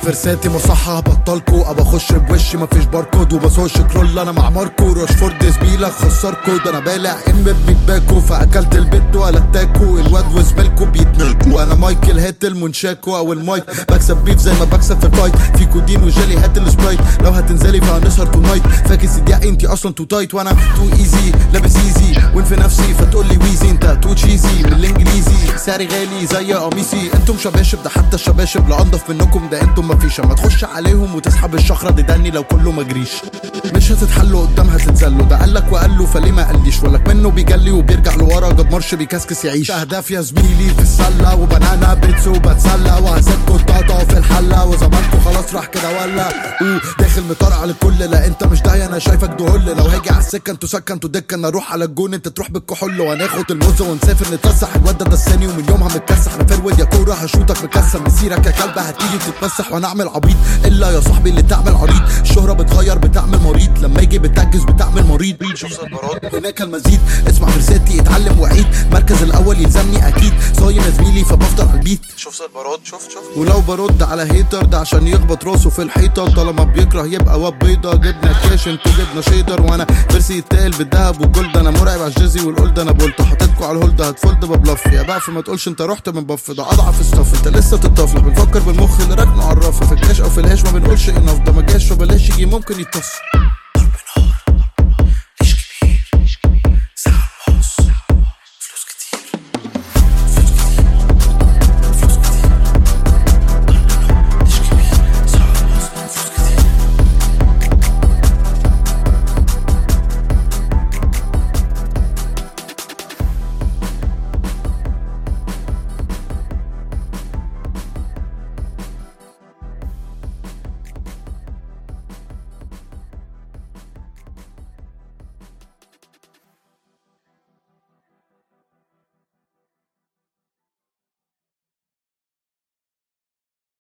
فرساتي مصحة بطلكو ابى اخش بوشي مفيش باركود وبسوش كرول انا مع ماركو راشفورد زميلك خسركو ده انا بالع ان بيت باكو فاكلت البت ولا التاكو الواد وزميلكو بيتنركو انا مايكل هات المنشاكو او المايك بكسب بيف زي ما بكسب في الفايت في كودين وجيلي هات السبرايت لو هتنزلي فهنسهر تو نايت فاكس دي انتي اصلا تو تايت وانا تو ايزي لابس ايزي وين في نفسي فتقول لي ويزي انت تو تشيزي بالانجليزي سعري غالي زي قميصي انتم شباشب ده حتى الشباشب لا انضف منكم ده انتم مفيش اما تخش عليهم وتسحب الشخره دي دني لو كله مجريش مش هتتحلوا قدام هتتذلوا ده قالك وقال له فليه ما قاليش ولك منه بيجلي وبيرجع لورا جاب مارش بيكسكس يعيش اهداف يا زميلي في السله وبنانا بيتس وبتسلى وهسيبكوا تقطعوا في الحله وزمانكوا خلاص راح كده ولا اوه داخل مطرقع للكل لا انت مش داهيه انا شايفك دهل لو هاجي على السكه انتوا سكه انتوا دكه انا اروح على الجون انت تروح بالكحول وهناخد الموزه ونسافر نتفسح الواد ده دساني ومن يومها متكسح انا فرود يا كوره هشوطك مكسر مسيرك يا كلب هتيجي تتمسح وانا اعمل عبيط الا يا صاحبي اللي تعمل عريض الشهره بتغير بتعمل مريض لما يجي بتعجز بتعمل مريض شوف سلبرات هناك المزيد اسمع فرساتي اتعلم وعيد مركز الاول يلزمني اكيد صايم يا زميلي فبفضل على البيت شوف سلبرات شوف شوف ولو برد على هيتر ده عشان يخبط راسه في الحيطه طالما بيكره يبقى واد بيضه جبنا كاش انتوا جبنا شيدر وانا فرسي يتقل بالذهب والجولد انا مرعب على الجيزي والقلد انا بولت حاططكوا على الهولد هتفولد ببلف يا بقف ما تقولش انت رحت من بف ده اضعف ستاف انت لسه تتطفل بنفكر بالمخ اللي راكنه على الرف في الكاش او في الهاش ما بنقولش انف ده ما جاش فبلاش يجي ممكن يتصل